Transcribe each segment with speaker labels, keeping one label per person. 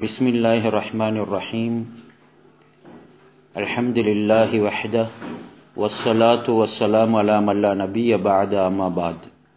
Speaker 1: بسم الله الرحمن الرحيم الحمد لله وحده والصلاة والسلام على من لا نبي بعد أما بعد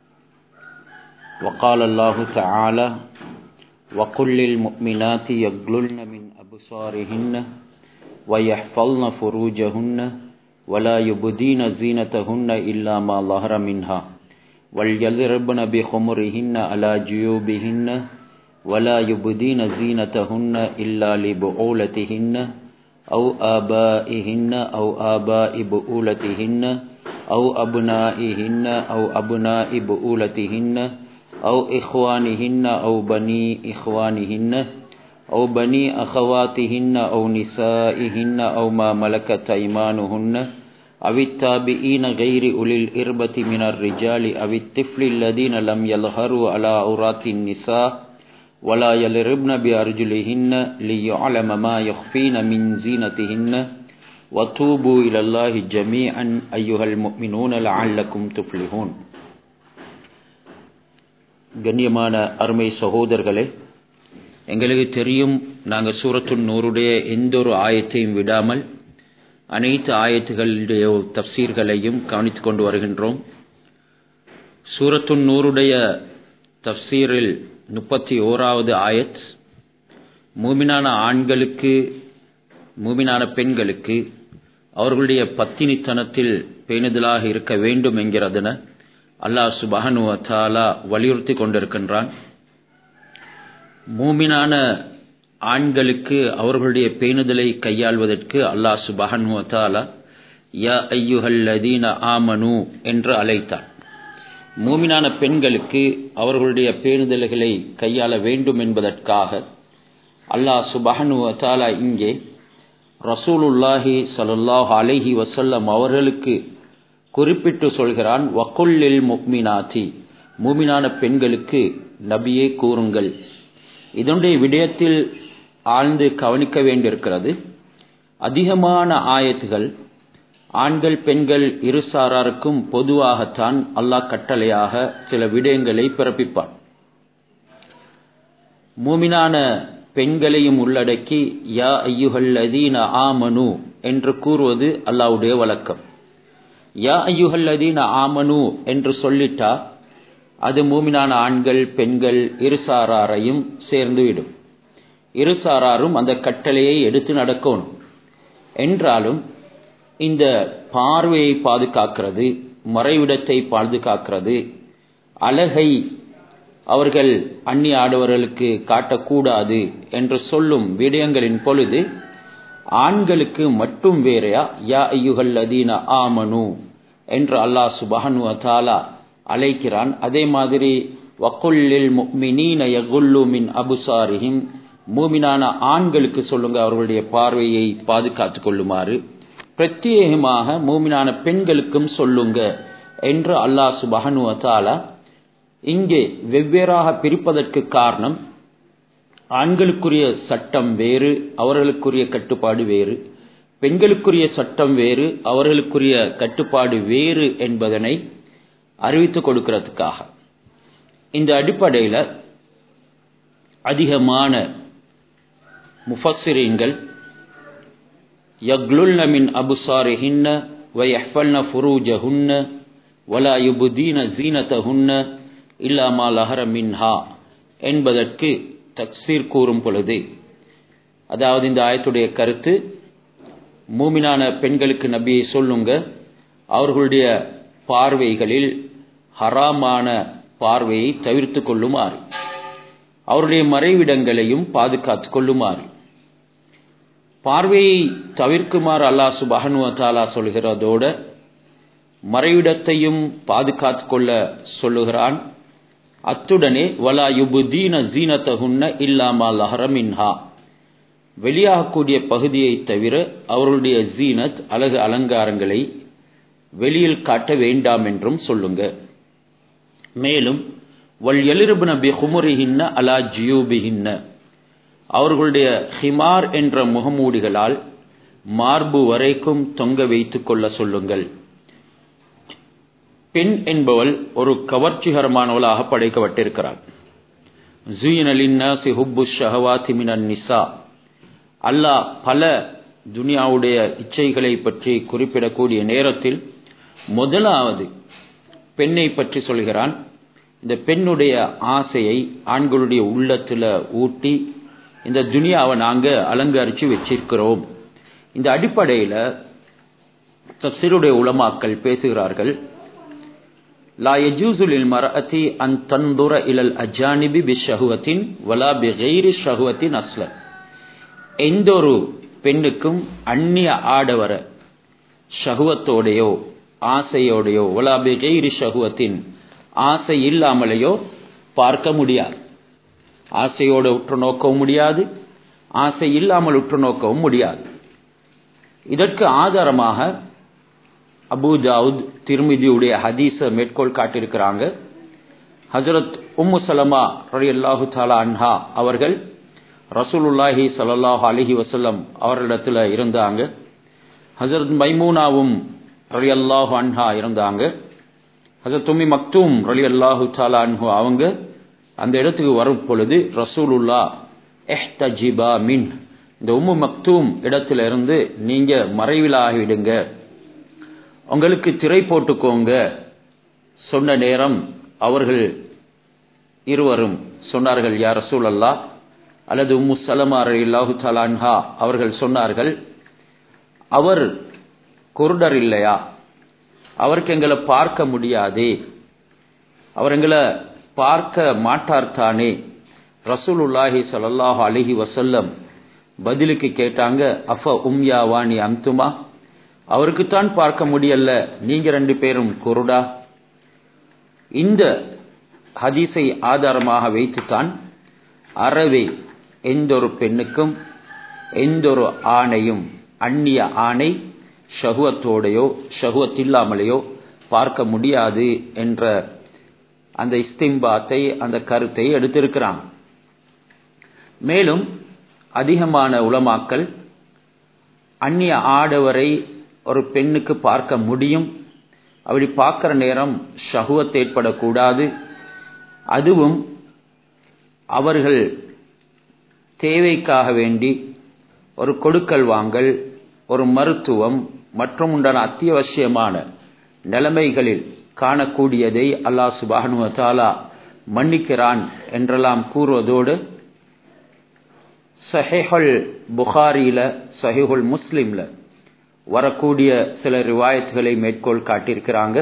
Speaker 1: وقال الله تعالى وقل للمؤمنات يغللن من أبصارهن ويحفظن فروجهن ولا يبدين زينتهن إلا ما ظهر منها وليضربن بخمرهن على جيوبهن ولا يبدين زينتهن إلا لبعولتهن أو آبائهن أو آباء بؤولتهن أو أبنائهن أو أبناء بؤولتهن أو إخوانهن أو بني إخوانهن أو بني أخواتهن أو نسائهن أو ما ملكت أيمانهن أو التابعين غير أولي الإربة من الرجال أو الطفل الذين لم يظهروا على عورات النساء ولا يلربن بأرجلهن ليعلم ما يخفين من زينتهن وتوبوا إلى الله جميعا أيها المؤمنون لعلكم تفلحون கண்ணியமான அருமை சகோதரர்களே எங்களுக்கு தெரியும் நாங்கள் சூரத்து நூறுடைய எந்த ஒரு ஆயத்தையும் விடாமல் அனைத்து ஆயத்துகளுடைய தப்சீர்களையும் கவனித்துக் கொண்டு வருகின்றோம் சூரத்து நூறுடைய தப்சீரில் முப்பத்தி ஓராவது ஆயத் மூமினான ஆண்களுக்கு மூமினான பெண்களுக்கு அவர்களுடைய பத்தினித்தனத்தில் பேணுதலாக இருக்க வேண்டும் என்கிறதன அல்லாஹ் சுபஹனு தாலா வலியுறுத்தி கொண்டிருக்கின்றான் மூமினான ஆண்களுக்கு அவர்களுடைய பேணுதலை கையாள்வதற்கு அல்லாஹ் சுபஹனு தாலா யா ஐயுஹல்லதீன ஆமனு என்று அழைத்தான் மூமினான பெண்களுக்கு அவர்களுடைய பேணுதல்களை கையாள வேண்டும் என்பதற்காக அல்லாஹ் சுபஹனு தாலா இங்கே ரசூலுல்லாஹி சலுல்லாஹ் அலைஹி வசல்லம் அவர்களுக்கு குறிப்பிட்டு சொல்கிறான் வக்குல்லில் முக்மினாத்தி மூமினான பெண்களுக்கு நபியே கூறுங்கள் இதனுடைய விடயத்தில் ஆழ்ந்து கவனிக்க வேண்டியிருக்கிறது அதிகமான ஆயத்துகள் ஆண்கள் பெண்கள் இரு சாராருக்கும் பொதுவாகத்தான் அல்லாஹ் கட்டளையாக சில விடயங்களை பிறப்பிப்பான் மூமினான பெண்களையும் உள்ளடக்கி யா ஐயுகள் அதீன ஆமனு என்று கூறுவது அல்லாவுடைய வழக்கம் யா ஐயுகள் அதீன ஆமனு என்று சொல்லிட்டா அது மூமினான ஆண்கள் பெண்கள் இருசாராரையும் சேர்ந்துவிடும் இருசாராரும் அந்த கட்டளையை எடுத்து நடக்கணும் என்றாலும் இந்த பார்வையை பாதுகாக்கிறது மறைவிடத்தை பாதுகாக்கிறது அழகை அவர்கள் அந்நிய ஆடவர்களுக்கு காட்டக்கூடாது என்று சொல்லும் விடயங்களின் பொழுது ஆண்களுக்கு மட்டும் வேறையா யா ஐயுகள் அதீன ஆமனு என்று அல்லாஹ் சுபஹனு தாலா அழைக்கிறான் அதே மாதிரி வக்குல்லில் மினீன யகுல்லு மின் அபுசாரிஹிம் மூமினான ஆண்களுக்கு சொல்லுங்க அவர்களுடைய பார்வையை பாதுகாத்துக் கொள்ளுமாறு பிரத்யேகமாக மூமினான பெண்களுக்கும் சொல்லுங்க என்று அல்லாஹ் சுபஹனு தாலா இங்கே வெவ்வேறாக பிரிப்பதற்கு காரணம் ஆண்களுக்குரிய சட்டம் வேறு அவர்களுக்குரிய கட்டுப்பாடு வேறு பெண்களுக்குரிய சட்டம் வேறு அவர்களுக்குரிய கட்டுப்பாடு வேறு என்பதனை அறிவித்துக் கொடுக்கிறதுக்காக இந்த அடிப்படையில் அதிகமான முஃபசிரீன்கள் يغللن من أبصارهن ويحفلن فروجهن ولا يبدين زينتهن إلا ما لهر منها என்பதற்கு தக்சீர் கூறும் பொழுது அதாவது இந்த ஆயத்துடைய கருத்து மூமினான பெண்களுக்கு நபியை சொல்லுங்க அவர்களுடைய பார்வைகளில் ஹராமான பார்வையை தவிர்த்து கொள்ளுமாறு அவருடைய மறைவிடங்களையும் பாதுகாத்துக் கொள்ளுமாறு பார்வையை தவிர்க்குமாறு அல்லாஹ் சுபஹனு தாலா சொல்கிறதோட மறைவிடத்தையும் பாதுகாத்து கொள்ள சொல்லுகிறான் அத்துடனே வலா யுபுதீன ஜீனத்தகுன்ன இல்லாமா லஹரமின்ஹா வெளியாகக்கூடிய பகுதியை தவிர அவர்களுடைய ஜீனத் அழகு அலங்காரங்களை வெளியில் காட்ட வேண்டாம் என்றும் சொல்லுங்க மேலும் வல் எலிருபுன பி ஹுமுரிஹின்ன அலா ஜியூபிஹின்ன அவர்களுடைய ஹிமார் என்ற முகமூடிகளால் மார்பு வரைக்கும் தொங்க வைத்துக் கொள்ள சொல்லுங்கள் பெண் என்பவள் ஒரு கவர்ச்சிகரமானவளாக படைக்கப்பட்டிருக்கிறாள் ஜுயினலின்னாசி ஹுப்பு ஷஹவாத்தி மினன் நிசா அல்லாஹ் பல துனியாவுடைய இச்சைகளை பற்றி குறிப்பிடக்கூடிய நேரத்தில் முதலாவது பெண்ணை பற்றி சொல்கிறான் இந்த பெண்ணுடைய ஆசையை ஆண்களுடைய உள்ளத்துல ஊட்டி இந்த துனியாவை நாங்க அலங்கரிச்சு வச்சிருக்கிறோம் இந்த அடிப்படையில் தப்சீருடைய உலமாக்கள் பேசுகிறார்கள் லா யஜூசுலில் மரஅதி அன் தந்துர இலல் அஜானிபி பி ஷஹுவத்தின் வலா பி கைரி ஷஹுவத்தின் அஸ்ல எந்த ஒரு பெண்ணுக்கும் அந்நிய ஆடவர ஷகுவத்தோடையோ ஆசையோடையோ வலா பி கைரி ஷகுவத்தின் ஆசை இல்லாமலேயோ பார்க்க முடியாது ஆசையோடு உற்று நோக்கவும் முடியாது ஆசை இல்லாமல் உற்று நோக்கவும் முடியாது இதற்கு ஆதாரமாக அபு தாவுத் திருமிதியுடைய ஹதீஸ மேற்கோள் காட்டியிருக்கிறாங்க ஹசரத் உம்மு சலமா ரலி அல்லாஹு தாலா அன்ஹா அவர்கள் ரசூலுல்லாஹி சல்லாஹ் அலிஹி வசல்லம் அவர்களிடத்துல இருந்தாங்க ஹசரத் மைமூனாவும் ரலி அல்லாஹு அன்ஹா இருந்தாங்க ஹசரத் உம்மி மக்தூம் ரலி அல்லாஹு தாலா அன்ஹு அவங்க அந்த இடத்துக்கு வரும் பொழுது ரசூலுல்லா எஹ்தஜிபா மின் இந்த உம்மு மக்தூம் இடத்துல இருந்து நீங்க மறைவிலாகிவிடுங்க உங்களுக்கு திரை போட்டுக்கோங்க சொன்ன நேரம் அவர்கள் இருவரும் சொன்னார்கள் யார் ரசூல் அல்லா அல்லது உம்மு சலமா அல்லாஹு தலான்ஹா அவர்கள் சொன்னார்கள் அவர் குருடர் இல்லையா அவருக்கு எங்களை பார்க்க முடியாதே அவர் எங்களை பார்க்க மாட்டார் தானே ரசூலுல்லாஹி சல்லாஹு அலிஹி வசல்லம் பதிலுக்கு கேட்டாங்க அஃப உம்யா வாணி அம்துமா அவருக்குத்தான் பார்க்க முடியல நீங்க ரெண்டு பேரும் குருடா இந்த ஹதீஸை ஆதாரமாக வைத்துத்தான் அறவே எந்த ஒரு பெண்ணுக்கும் எந்த ஒரு ஆணையும் அந்நிய ஆணை ஷகுவத்தோடையோ ஷகுவத்தில்லாமலேயோ பார்க்க முடியாது என்ற அந்த இஸ்திம்பாத்தை அந்த கருத்தை எடுத்திருக்கிறான் மேலும் அதிகமான உலமாக்கள் அந்நிய ஆடவரை ஒரு பெண்ணுக்கு பார்க்க முடியும் அப்படி பார்க்கிற நேரம் ஷகுவத் ஏற்படக்கூடாது அதுவும் அவர்கள் தேவைக்காக வேண்டி ஒரு கொடுக்கல் வாங்கல் ஒரு மருத்துவம் மற்றும் உண்டான அத்தியாவசியமான நிலைமைகளில் காணக்கூடியதை அல்லாஹ் சுபானு தாலா மன்னிக்கிறான் என்றெல்லாம் கூறுவதோடு சஹேஹுல் புகாரியில சஹிஹுல் முஸ்லிம்ல வரக்கூடிய சில ரிவாயத்துகளை மேற்கோள் காட்டியிருக்கிறாங்க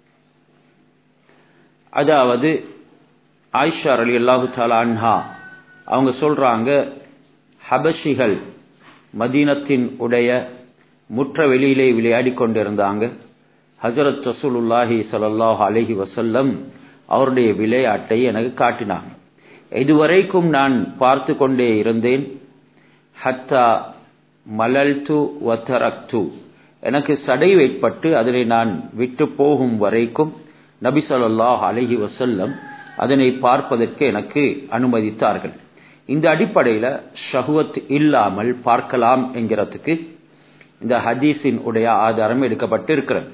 Speaker 1: அதாவது ஆயிஷா அலி அல்லாஹு அன்ஹா அவங்க சொல்றாங்க ஹபஷிகள் மதீனத்தின் உடைய முற்ற வெளியிலே விளையாடி கொண்டிருந்தாங்க ஹசரத் ரசூலுல்லாஹி சல்லாஹ் அலஹி வசல்லம் அவருடைய விளையாட்டை எனக்கு காட்டினாங்க இதுவரைக்கும் நான் பார்த்து கொண்டே இருந்தேன் ஹத்தா மலல்து வத்தரக்து எனக்கு சடை ஏற்பட்டு அதனை நான் விட்டு போகும் வரைக்கும் நபி சொல்லாஹ் அலஹி வசல்லம் அதனை பார்ப்பதற்கு எனக்கு அனுமதித்தார்கள் இந்த அடிப்படையில் ஷஹுவத் இல்லாமல் பார்க்கலாம் என்கிறதுக்கு இந்த ஹதீஸின் உடைய ஆதாரம் எடுக்கப்பட்டு இருக்கிறது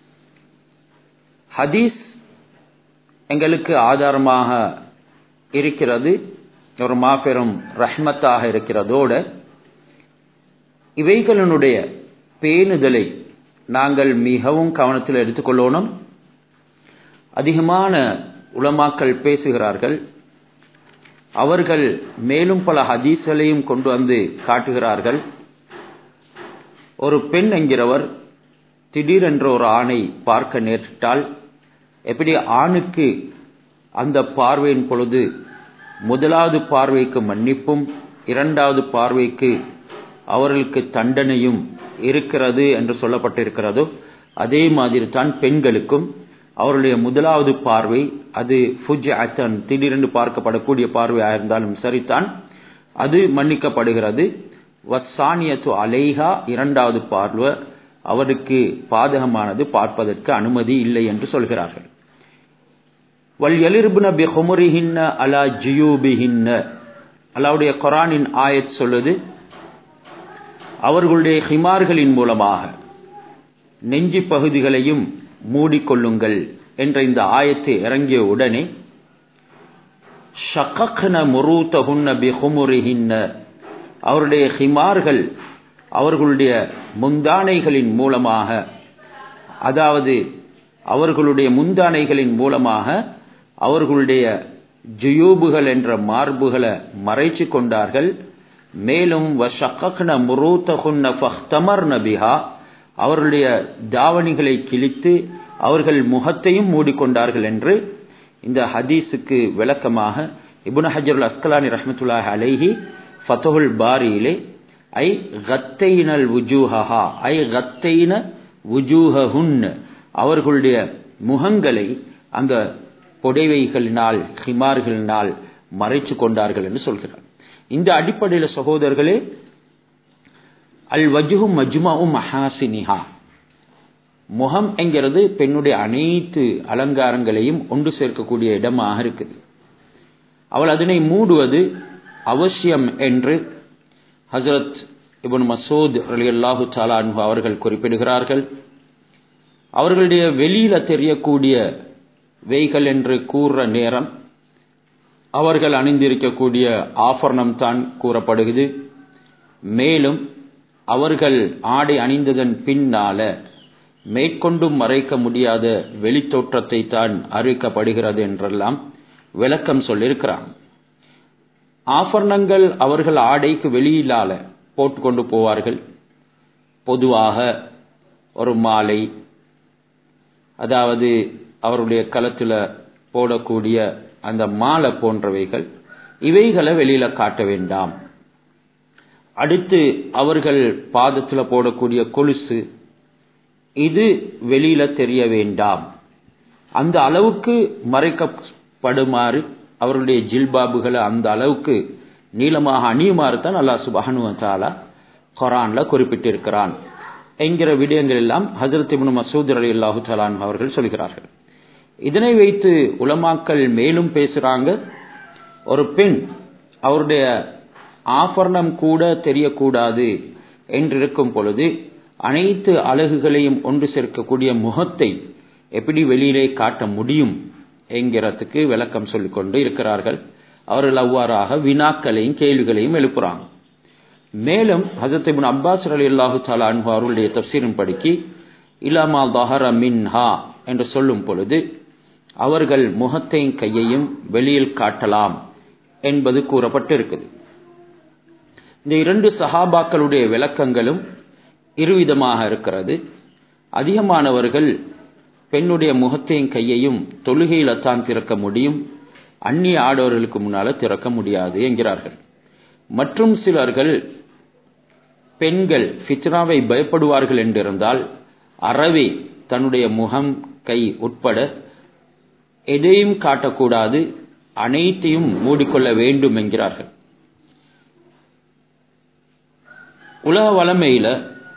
Speaker 1: ஹதீஸ் எங்களுக்கு ஆதாரமாக இருக்கிறது ஒரு மாபெரும் ரஹ்மத்தாக இருக்கிறதோடு இவைகளினுடைய பேணுதலை நாங்கள் மிகவும் கவனத்தில் எடுத்துக்கொள்ளணும் அதிகமான உலமாக்கள் பேசுகிறார்கள் அவர்கள் மேலும் பல ஹதீஸ்களையும் கொண்டு வந்து காட்டுகிறார்கள் ஒரு பெண் என்கிறவர் திடீரென்ற ஒரு ஆணை பார்க்க நேரிட்டால் எப்படி ஆணுக்கு அந்த பார்வையின் பொழுது முதலாவது பார்வைக்கு மன்னிப்பும் இரண்டாவது பார்வைக்கு அவர்களுக்கு தண்டனையும் இருக்கிறது என்று சொல்லப்பட்டிருக்கிறதோ அதே மாதிரி தான் பெண்களுக்கும் அவருடைய முதலாவது பார்வை அது ஃபுஜ் அச்சன் திடீரென்று பார்க்கப்படக்கூடிய பார்வையாக இருந்தாலும் சரிதான் அது மன்னிக்கப்படுகிறது வசானியத்து அலைஹா இரண்டாவது பார்வை அவருக்கு பாதகமானது பார்ப்பதற்கு அனுமதி இல்லை என்று சொல்கிறார்கள் வல் எலிர்புன பி ஹுமுரிஹின்ன அலா ஜியூபிஹின்ன அல்லாவுடைய குரானின் ஆயத் சொல்லுது அவர்களுடைய ஹிமார்களின் மூலமாக நெஞ்சி பகுதிகளையும் மூடிக்கொள்ளுங்கள் என்ற இந்த ஆயத்தை இறங்கிய உடனே ஷக்கக்ன முரூத்தகுன்ன பிஹுமுரிஹின்ன அவருடைய ஹிமார்கள் அவர்களுடைய முந்தானைகளின் மூலமாக அதாவது அவர்களுடைய முந்தானைகளின் மூலமாக அவர்களுடைய ஜுயூபுகள் என்ற மார்புகளை மறைச்சு கொண்டார்கள் மேலும் வஷக்கக்ன முரூத்தகுன்ன ஃபஹ்தமர் நபிஹா அவர்களுடைய தாவணிகளை கிழித்து அவர்கள் முகத்தையும் மூடிக்கொண்டார்கள் என்று இந்த ஹதீஸுக்கு விளக்கமாக இபுன் ஹஜருல் அஸ்கலானி ரஹமத்துல்லாஹ் அலைஹி ஃபத்தஹுல் பாரியிலே ஐ கத்தைனல் வுஜூஹா ஐ கத்தைன வுஜூஹுன் அவர்களுடைய முகங்களை அந்த புடைவைகளினால் ஹிமார்களினால் மறைச்சு கொண்டார்கள் என்று சொல்கிறார் இந்த அடிப்படையில் சகோதரர்களே அல் வஜுஹு மஜ்மாவும் மஹாசினிஹா முகம் என்கிறது பெண்ணுடைய அனைத்து அலங்காரங்களையும் ஒன்று சேர்க்கக்கூடிய இடமாக இருக்குது அவள் அதனை மூடுவது அவசியம் என்று ஹசரத் இபுன் மசூத் அலி அல்லாஹு சாலான்ஹு அவர்கள் குறிப்பிடுகிறார்கள் அவர்களுடைய வெளியில தெரியக்கூடிய வெய்கள் என்று கூறுற நேரம் அவர்கள் அணிந்திருக்கக்கூடிய ஆபரணம் தான் கூறப்படுகிறது மேலும் அவர்கள் ஆடை அணிந்ததன் பின்னால மேற்கொண்டும் மறைக்க முடியாத வெளித்தோற்றத்தை தான் அறிவிக்கப்படுகிறது என்றெல்லாம் விளக்கம் சொல்லியிருக்கிறான் ஆபரணங்கள் அவர்கள் ஆடைக்கு வெளியிலால போட்டுக்கொண்டு போவார்கள் பொதுவாக ஒரு மாலை அதாவது அவருடைய களத்தில் போடக்கூடிய அந்த மாலை போன்றவைகள் இவைகளை வெளியில காட்ட வேண்டாம் அடுத்து அவர்கள் பாதத்தில் போடக்கூடிய கொலுசு இது வெளியில தெரிய வேண்டாம் அந்த அளவுக்கு மறைக்கப்படுமாறு அவருடைய ஜில்பாபுகளை அந்த அளவுக்கு நீளமாக அணியுமாறு தான் அல்லா சுபஹனுவத்தாலா கொரான்ல குறிப்பிட்டிருக்கிறான் என்கிற விடயங்கள் எல்லாம் ஹசரத் இப்னு மசூத் அலி அல்லாஹு சலான் அவர்கள் சொல்கிறார்கள் இதனை வைத்து உலமாக்கள் மேலும் பேசுறாங்க ஒரு பெண் அவருடைய ஆபரணம் கூட தெரியக்கூடாது என்றிருக்கும் பொழுது அனைத்து அழகுகளையும் ஒன்று சேர்க்கக்கூடிய முகத்தை எப்படி வெளியிலே காட்ட முடியும் என்கிறதுக்கு விளக்கம் சொல்லிக் கொண்டு இருக்கிறார்கள் அவர்கள் அவ்வாறாக வினாக்களையும் கேள்விகளையும் எழுப்புறாங்க மேலும் ஹசரத் இபின் அப்பாஸ் அலி அல்லாஹு தாலா அன்பு அவர்களுடைய தப்சீரின் படிக்கு இலாமா தஹர மின்ஹா என்று சொல்லும் பொழுது அவர்கள் முகத்தையும் கையையும் வெளியில் காட்டலாம் என்பது கூறப்பட்டிருக்குது இந்த இரண்டு சஹாபாக்களுடைய விளக்கங்களும் இருவிதமாக இருக்கிறது அதிகமானவர்கள் பெண்ணுடைய முகத்தையும் கையையும் தொழுகையில தான் திறக்க முடியும் அந்நிய ஆடவர்களுக்கு முன்னால திறக்க முடியாது என்கிறார்கள் மற்றும் சிலர்கள் பெண்கள் ஃபித்னாவை பயப்படுவார்கள் என்றிருந்தால் அறவே தன்னுடைய முகம் கை உட்பட எதையும் காட்டக்கூடாது அனைத்தையும் மூடிக்கொள்ள வேண்டும் என்கிறார்கள் உலக வளமையில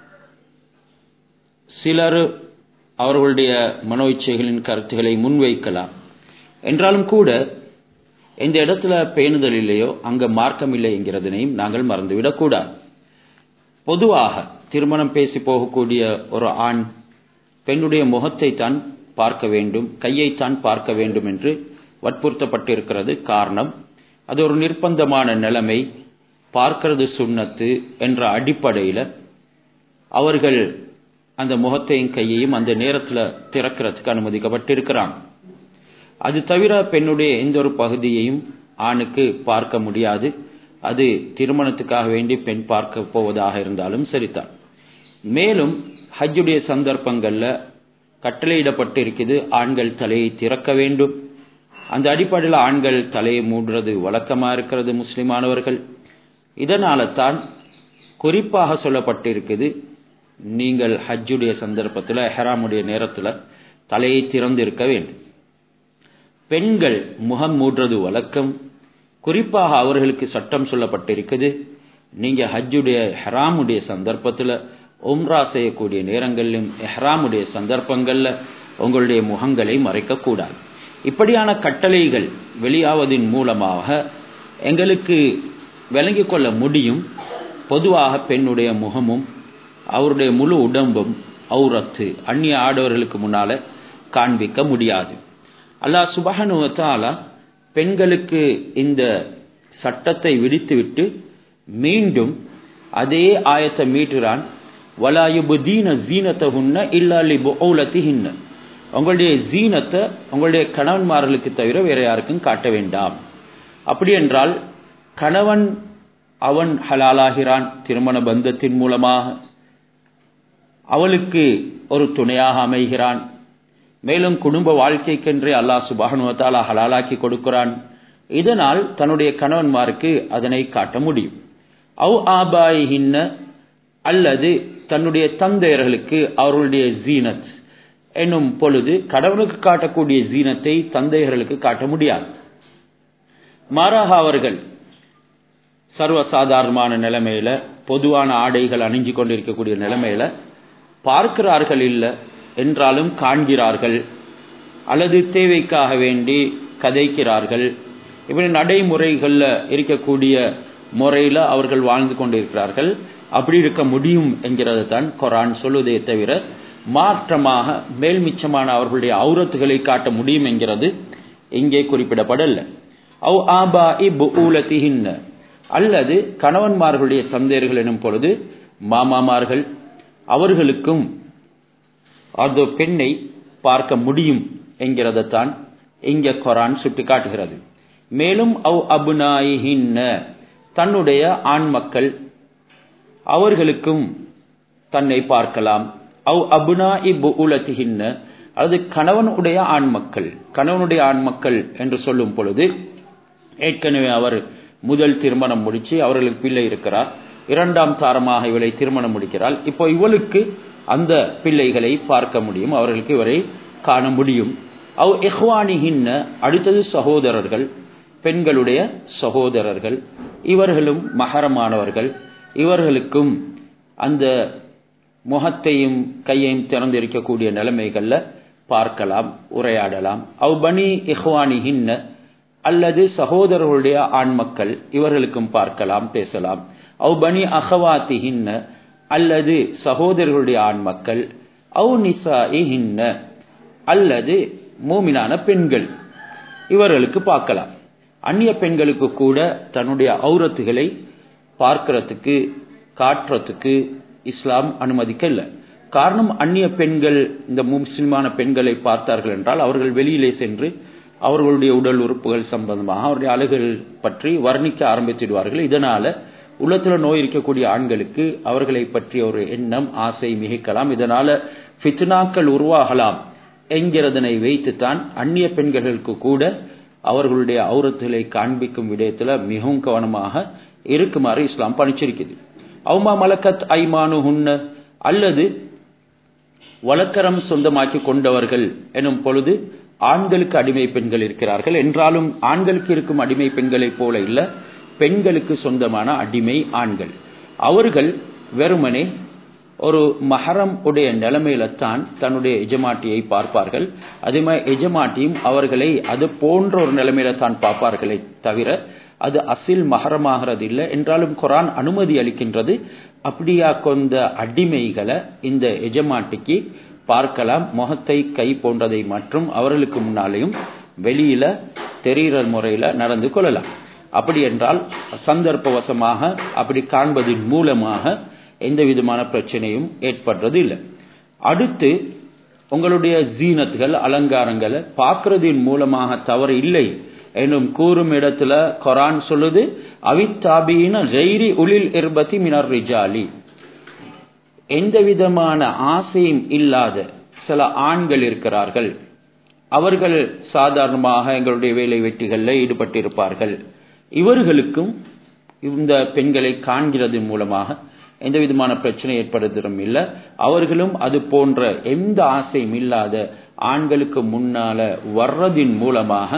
Speaker 1: சிலர் அவர்களுடைய மனோ இச்சைகளின் கருத்துக்களை முன்வைக்கலாம் என்றாலும் கூட எந்த இடத்துல பேணுதல் இல்லையோ அங்க மார்க்கம் இல்லை என்கிறதனையும் நாங்கள் மறந்துவிடக்கூடாது பொதுவாக திருமணம் பேசி போகக்கூடிய ஒரு ஆண் பெண்ணுடைய முகத்தை தான் பார்க்க வேண்டும் கையைத்தான் பார்க்க வேண்டும் என்று வற்புறுத்தப்பட்டிருக்கிறது காரணம் அது ஒரு நிர்பந்தமான நிலைமை பார்க்கிறது சுண்ணத்து என்ற அடிப்படையில் அவர்கள் அந்த முகத்தையும் கையையும் அந்த நேரத்தில் திறக்கிறதுக்கு அனுமதிக்கப்பட்டிருக்கிறாங்க அது தவிர பெண்ணுடைய எந்த ஒரு பகுதியையும் ஆணுக்கு பார்க்க முடியாது அது திருமணத்துக்காக வேண்டி பெண் பார்க்க போவதாக இருந்தாலும் சரிதான் மேலும் ஹஜ்ஜுடைய சந்தர்ப்பங்கள்ல கட்டளையிடப்பட்டு இருக்குது ஆண்கள் தலையை திறக்க வேண்டும் அந்த அடிப்படையில் ஆண்கள் தலையை மூடுறது வழக்கமா இருக்கிறது முஸ்லிமானவர்கள் இதனால தான் குறிப்பாக சொல்லப்பட்டிருக்குது நீங்கள் ஹஜ்ஜுடைய சந்தர்ப்பத்தில் ஹெராமுடைய நேரத்தில் தலையை திறந்திருக்க வேண்டும் பெண்கள் முகம் மூடுறது வழக்கம் குறிப்பாக அவர்களுக்கு சட்டம் சொல்லப்பட்டிருக்குது நீங்க ஹஜ்ஜுடைய ஹெராமுடைய சந்தர்ப்பத்தில் உம்ரா செய்யக்கூடிய நேரங்களிலும் எஹ்ராமுடைய சந்தர்ப்பங்கள்ல உங்களுடைய முகங்களை மறைக்கக்கூடாது இப்படியான கட்டளைகள் வெளியாவதின் மூலமாக எங்களுக்கு விளங்கிக் கொள்ள முடியும் பொதுவாக பெண்ணுடைய முகமும் அவருடைய முழு உடம்பும் அவுரத்து அந்நிய ஆடவர்களுக்கு முன்னால காண்பிக்க முடியாது அல்லாஹ் சுபஹனுவத்தால பெண்களுக்கு இந்த சட்டத்தை விதித்துவிட்டு மீண்டும் அதே ஆயத்தை மீட்டுறான் வலாயுபுதீன ஜீனத்தகுன்ன இல்லாலி பௌலத்திஹின்ன உங்களுடைய ஜீனத்தை உங்களுடைய கணவன்மார்களுக்கு தவிர வேற யாருக்கும் காட்ட வேண்டாம் அப்படி என்றால் கணவன் அவன் ஹலாலாகிறான் திருமண பந்தத்தின் மூலமாக அவளுக்கு ஒரு துணையாக அமைகிறான் மேலும் குடும்ப வாழ்க்கைக்கென்றே அல்லாஹ் சுபானுவத்தாலா ஹலாலாக்கி கொடுக்கிறான் இதனால் தன்னுடைய கணவன்மாருக்கு அதனை காட்ட முடியும் அவ் ஆபாயின்ன அல்லது தன்னுடைய தந்தையர்களுக்கு அவர்களுடைய ஜீனத் என்னும் பொழுது கடவுளுக்கு காட்டக்கூடிய ஜீனத்தை தந்தையர்களுக்கு காட்ட முடியாது மாறாக அவர்கள் சர்வசாதாரணமான நிலைமையில பொதுவான ஆடைகள் அணிஞ்சு கொண்டிருக்கக்கூடிய நிலைமையில பார்க்கிறார்கள் இல்லை என்றாலும் காண்கிறார்கள் அல்லது தேவைக்காக வேண்டி கதைக்கிறார்கள் இப்படி நடைமுறைகளில் இருக்கக்கூடிய முறையில் அவர்கள் வாழ்ந்து கொண்டிருக்கிறார்கள் அப்படி இருக்க முடியும் என்கிறது தான் கொரான் சொல்லுவதே தவிர மாற்றமாக மேல்மிச்சமான அவர்களுடைய அவுரத்துகளை காட்ட முடியும் என்கிறது இங்கே குறிப்பிடப்படல அவ் ஆபா இபுலத்திஹின்ன அல்லது கணவன்மார்களுடைய தந்தையர்கள் எனும் பொழுது மாமாமார்கள் அவர்களுக்கும் அந்த பெண்ணை பார்க்க முடியும் என்கிறதான் இங்க கொரான் சுட்டி காட்டுகிறது மேலும் அவ் அபுனாயின்ன தன்னுடைய ஆண் மக்கள் அவர்களுக்கும் தன்னை பார்க்கலாம் அவ் அபுனா இபுலத்திகின்ன அல்லது கணவனுடைய ஆண் மக்கள் கணவனுடைய ஆண் மக்கள் என்று சொல்லும் பொழுது ஏற்கனவே அவர் முதல் திருமணம் முடிச்சு அவர்களுக்கு பிள்ளை இருக்கிறார் இரண்டாம் தாரமாக இவளை திருமணம் முடிக்கிறாள் இப்போ இவளுக்கு அந்த பிள்ளைகளை பார்க்க முடியும் அவர்களுக்கு இவரை காண முடியும் அவ் எஹ்வானிகின்ன அடுத்தது சகோதரர்கள் பெண்களுடைய சகோதரர்கள் இவர்களும் மகரமானவர்கள் இவர்களுக்கும் அந்த முகத்தையும் கையையும் திறந்திருக்கக்கூடிய நிலைமைகள்ல பார்க்கலாம் உரையாடலாம் அவ் பனி இஹ்வானிகின்ன அல்லது சகோதரர்களுடைய ஆண் மக்கள் இவர்களுக்கும் பார்க்கலாம் பேசலாம் அவ் பனி அகவாத்திகின்ன அல்லது சகோதரர்களுடைய ஆண் மக்கள் அவு நிசாயின்ன அல்லது மூமினான பெண்கள் இவர்களுக்கு பார்க்கலாம் அந்நிய பெண்களுக்கு கூட தன்னுடைய ஔரத்துகளை பார்க்கறதுக்கு காட்டுறதுக்கு இஸ்லாம் அனுமதிக்கல காரணம் அந்நிய பெண்கள் இந்த முஸ்லிமான பெண்களை பார்த்தார்கள் என்றால் அவர்கள் வெளியிலே சென்று அவர்களுடைய உடல் உறுப்புகள் சம்பந்தமாக அவருடைய அழகுகள் பற்றி வர்ணிக்க ஆரம்பித்திடுவார்கள் இதனால உள்ளத்துல நோய் இருக்கக்கூடிய ஆண்களுக்கு அவர்களை பற்றிய ஒரு எண்ணம் ஆசை மிகைக்கலாம் இதனால ஃபித்னாக்கள் உருவாகலாம் என்கிறதனை வைத்துத்தான் அந்நிய பெண்களுக்கு கூட அவர்களுடைய அவுரத்துகளை காண்பிக்கும் விடயத்துல மிகவும் கவனமாக இருக்குமாறு இஸ்லாம் பணிச்சிருக்குது அவுமா மலக்கத் ஐமானு ஹுன்ன அல்லது வழக்கரம் சொந்தமாக்கி கொண்டவர்கள் எனும் பொழுது ஆண்களுக்கு அடிமை பெண்கள் இருக்கிறார்கள் என்றாலும் ஆண்களுக்கு இருக்கும் அடிமை பெண்களைப் போல இல்ல பெண்களுக்கு சொந்தமான அடிமை ஆண்கள் அவர்கள் வெறுமனே ஒரு மஹரம் உடைய நிலைமையில தான் தன்னுடைய எஜமாட்டியை பார்ப்பார்கள் அதே மாதிரி எஜமாட்டியும் அவர்களை அது போன்ற ஒரு நிலைமையில தான் பார்ப்பார்களே தவிர அது அசில் மகரமாகிறது இல்லை என்றாலும் குரான் அனுமதி அளிக்கின்றது அப்படியா கொண்ட அடிமைகளை இந்த எஜமாட்டிக்கு பார்க்கலாம் முகத்தை கை போன்றதை மற்றும் அவர்களுக்கு முன்னாலேயும் வெளியில தெரிகிற முறையில நடந்து கொள்ளலாம் அப்படி என்றால் சந்தர்ப்பவசமாக அப்படி காண்பதின் மூலமாக எந்த விதமான பிரச்சனையும் ஏற்படுறது இல்லை அடுத்து உங்களுடைய ஜீனத்துகள் அலங்காரங்களை பார்க்கறதின் மூலமாக தவறு இல்லை என்னும் கூறும் இடத்துல கொரான் சொல்லுது அவித்தாபியின ஜெய்ரி உளில் இர்பதி மினர் ரிஜாலி எந்த விதமான ஆசையும் இல்லாத சில ஆண்கள் இருக்கிறார்கள் அவர்கள் சாதாரணமாக எங்களுடைய வேலை வெட்டிகளில் ஈடுபட்டிருப்பார்கள் இவர்களுக்கும் இந்த பெண்களை காண்கிறது மூலமாக எந்த விதமான பிரச்சனை ஏற்படுவதும் இல்லை அவர்களும் அது போன்ற எந்த ஆசையும் இல்லாத ஆண்களுக்கு முன்னால வர்றதின் மூலமாக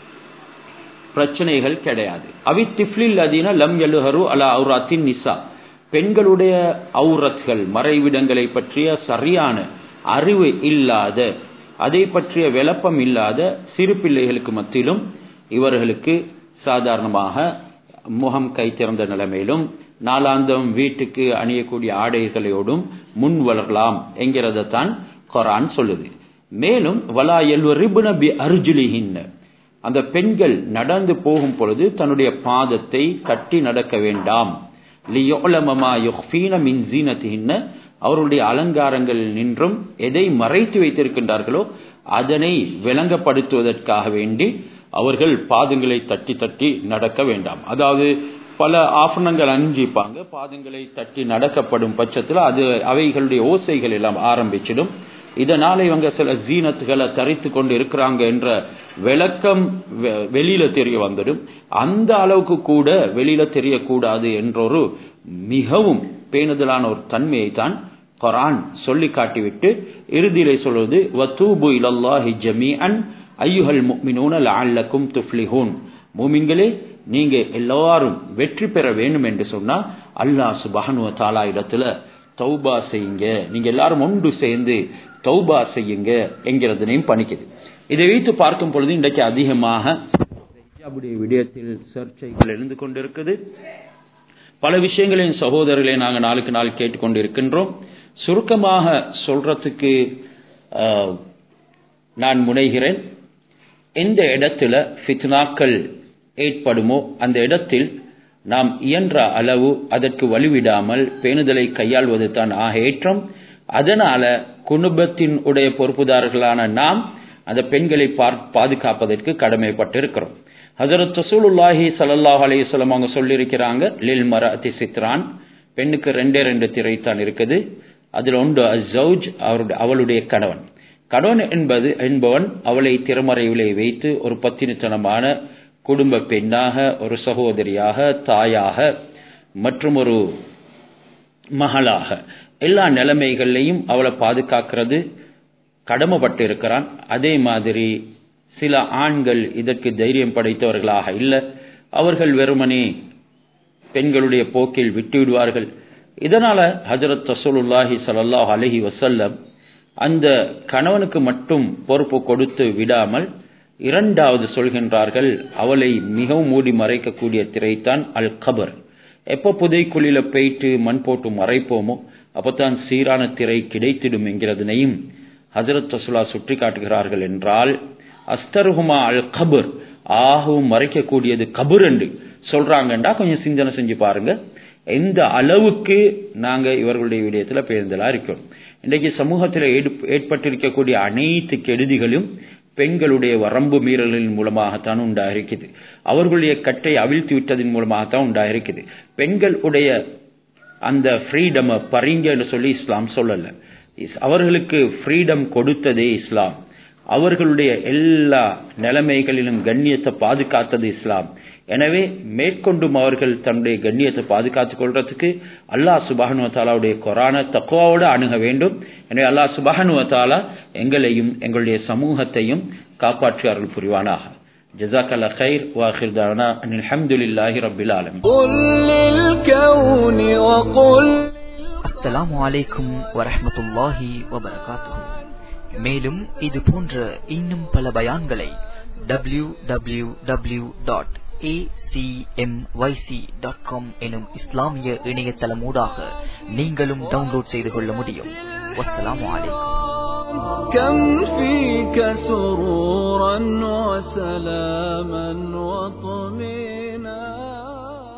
Speaker 1: பிரச்சனைகள் கிடையாது அவி திஃப்லில் அதீன லம் எழுஹரு அலா அவுராத்தின் நிசா பெண்களுடைய அவுரத்கள் மறைவிடங்களை பற்றிய சரியான அறிவு இல்லாத அதை பற்றிய விளப்பம் இல்லாத சிறு பிள்ளைகளுக்கு மத்தியிலும் இவர்களுக்கு சாதாரணமாக முகம் கை திறந்த நிலைமையிலும் நாளாந்தம் வீட்டுக்கு அணியக்கூடிய ஆடைகளோடும் முன் வளரலாம் என்கிறதான் கொரான் சொல்லுது மேலும் வலா எல்வ ரிபுன பி அர்ஜுலிஹின்ன அந்த பெண்கள் நடந்து போகும் பொழுது தன்னுடைய பாதத்தை கட்டி நடக்க வேண்டாம் லியோலமமா யுஃபீன மின் ஜீனத்தின்ன அவருடைய அலங்காரங்கள் நின்றும் எதை மறைத்து வைத்திருக்கின்றார்களோ அதனை விளங்கப்படுத்துவதற்காக வேண்டி அவர்கள் பாதங்களை தட்டி தட்டி நடக்க வேண்டாம் அதாவது பல ஆபரணங்கள் அணிஞ்சிப்பாங்க பாதங்களை தட்டி நடக்கப்படும் பட்சத்தில் அது அவைகளுடைய ஓசைகள் எல்லாம் ஆரம்பிச்சிடும் இதனால இவங்க சில ஜீனத்துகளை தரித்து கொண்டு இருக்கிறாங்க என்ற விளக்கம் வெளியில தெரிய வந்துடும் அந்த அளவுக்கு கூட வெளியில தெரியக்கூடாது என்றொரு மிகவும் பேணுதலான ஒரு தன்மையை தான் குரான் சொல்லி காட்டிவிட்டு இறுதியிலே சொல்வது வத்தூபு இலல்லாஹி ஜமீஅன் ஐயுஹல் முக்மினூன லஅல்லக்கும் துஃப்லிஹூன் மூமின்களே நீங்க எல்லாரும் வெற்றி பெற வேண்டும் என்று சொன்னா அல்லாஹ் சுபஹானுவ தஆலா இடத்துல தௌபா செய்யுங்க நீங்க எல்லாரும் ஒன்று சேர்ந்து தௌபா செய்யுங்க என்கிறதனையும் பணிக்குது இதை வைத்து பார்க்கும் பொழுது இன்றைக்கு அதிகமாக ஹிஜாபுடைய விடயத்தில் சர்ச்சைகள் எழுந்து கொண்டிருக்குது பல விஷயங்களையும் சகோதரர்களை நாங்கள் நாளுக்கு நாள் கேட்டுக்கொண்டிருக்கின்றோம் சுருக்கமாக சொல்றதுக்கு நான் முனைகிறேன் எந்த இடத்துல ஃபித்னாக்கள் ஏற்படுமோ அந்த இடத்தில் நாம் இயன்ற அளவு அதற்கு வலுவிடாமல் பேணுதலை கையாள்வது தான் ஆக ஏற்றம் அதனால குடும்பத்தின் உடைய பொறுப்புதாரர்களான நாம் அந்த பெண்களை பாதுகாப்பதற்கு கடமைப்பட்டிருக்கிறோம் ஹசரத் ரசூலுல்லாஹி சல்லாஹ் அலையுஸ்லம் அவங்க சொல்லியிருக்கிறாங்க லில் மர அதி சித்ரான் பெண்ணுக்கு ரெண்டே ரெண்டு திரைத்தான் இருக்குது அதில் ஒன்று ஜவுஜ் அவருடைய அவளுடைய கணவன் கணவன் என்பது என்பவன் அவளை திறமறைவிலே வைத்து ஒரு பத்தினித்தனமான குடும்ப பெண்ணாக ஒரு சகோதரியாக தாயாக மற்றும் ஒரு மகளாக எல்லா நிலைமைகள்லையும் அவளை பாதுகாக்கிறது கடமைப்பட்டு இருக்கிறான் அதே மாதிரி சில ஆண்கள் இதற்கு தைரியம் படைத்தவர்களாக இல்லை அவர்கள் வெறுமனே பெண்களுடைய போக்கில் விட்டு விடுவார்கள் இதனால ஹஜரத் ரசூலுல்லாஹி சல்லாஹ் அலஹி வசல்லம் அந்த கணவனுக்கு மட்டும் பொறுப்பு கொடுத்து விடாமல் இரண்டாவது சொல்கின்றார்கள் அவளை மிகவும் மூடி மறைக்கக்கூடிய திரைத்தான் அல் கபர் எப்ப புதைக்குழியில போயிட்டு மண் போட்டு மறைப்போமோ அப்பதான் சீரான திரை கிடைத்திடும் என்கிறதனையும் ஹசரத் ரசுல்லா சுட்டி காட்டுகிறார்கள் என்றால் அஸ்தருகுமா அல் கபர் ஆகவும் மறைக்கக்கூடியது கபர் என்று சொல்றாங்கன்றா கொஞ்சம் சிந்தனை செஞ்சு பாருங்க எந்த அளவுக்கு நாங்க இவர்களுடைய விடயத்துல பேருந்தலா இருக்கிறோம் இன்றைக்கு சமூகத்தில் ஏற்பட்டிருக்கக்கூடிய அனைத்து கெடுதிகளும் பெண்களுடைய வரம்பு மீறலின் மூலமாகத்தான் உண்டாயிருக்குது அவர்களுடைய கட்டை அவிழ்த்து விட்டதன் மூலமாகத்தான் உண்டாயிருக்குது பெண்களுடைய அந்த ஃப்ரீடம் பறிங்க என்று சொல்லி இஸ்லாம் சொல்லல அவர்களுக்கு ஃப்ரீடம் கொடுத்ததே இஸ்லாம் அவர்களுடைய எல்லா நிலைமைகளிலும் கண்ணியத்தை பாதுகாத்தது இஸ்லாம் எனவே மேற்கொண்டும் அவர்கள் தன்னுடைய கண்ணியத்தை பாதுகாத்துக் கொள்றதுக்கு அல்லாஹ் சுபானுவத்தாலாவுடைய கொரான தக்குவாவோடு அணுக வேண்டும் எனவே அல்லாஹ் சுபானுவத்தாலா எங்களையும் எங்களுடைய சமூகத்தையும் காப்பாற்றி அருள் புரிவானாக جزاك الله خير واخر دعوانا ان الحمد لله رب العالمين
Speaker 2: قل للكون وقل
Speaker 3: அஸ்ஸலாமு அலைக்கும் வரஹ்மத்துல்லாஹி வபரகாத்துஹு மேலும் இது போன்ற இன்னும் பல பயான்களை W W W dot acmyc.com எனும் இஸ்லாமிய இணையதளமூடாக நீங்களும் டவுன்லோட் செய்து கொள்ள முடியும் வஸ்ஸலாமு அலைக்கும்
Speaker 2: كم فيك سرورا وسلاما وطمئنا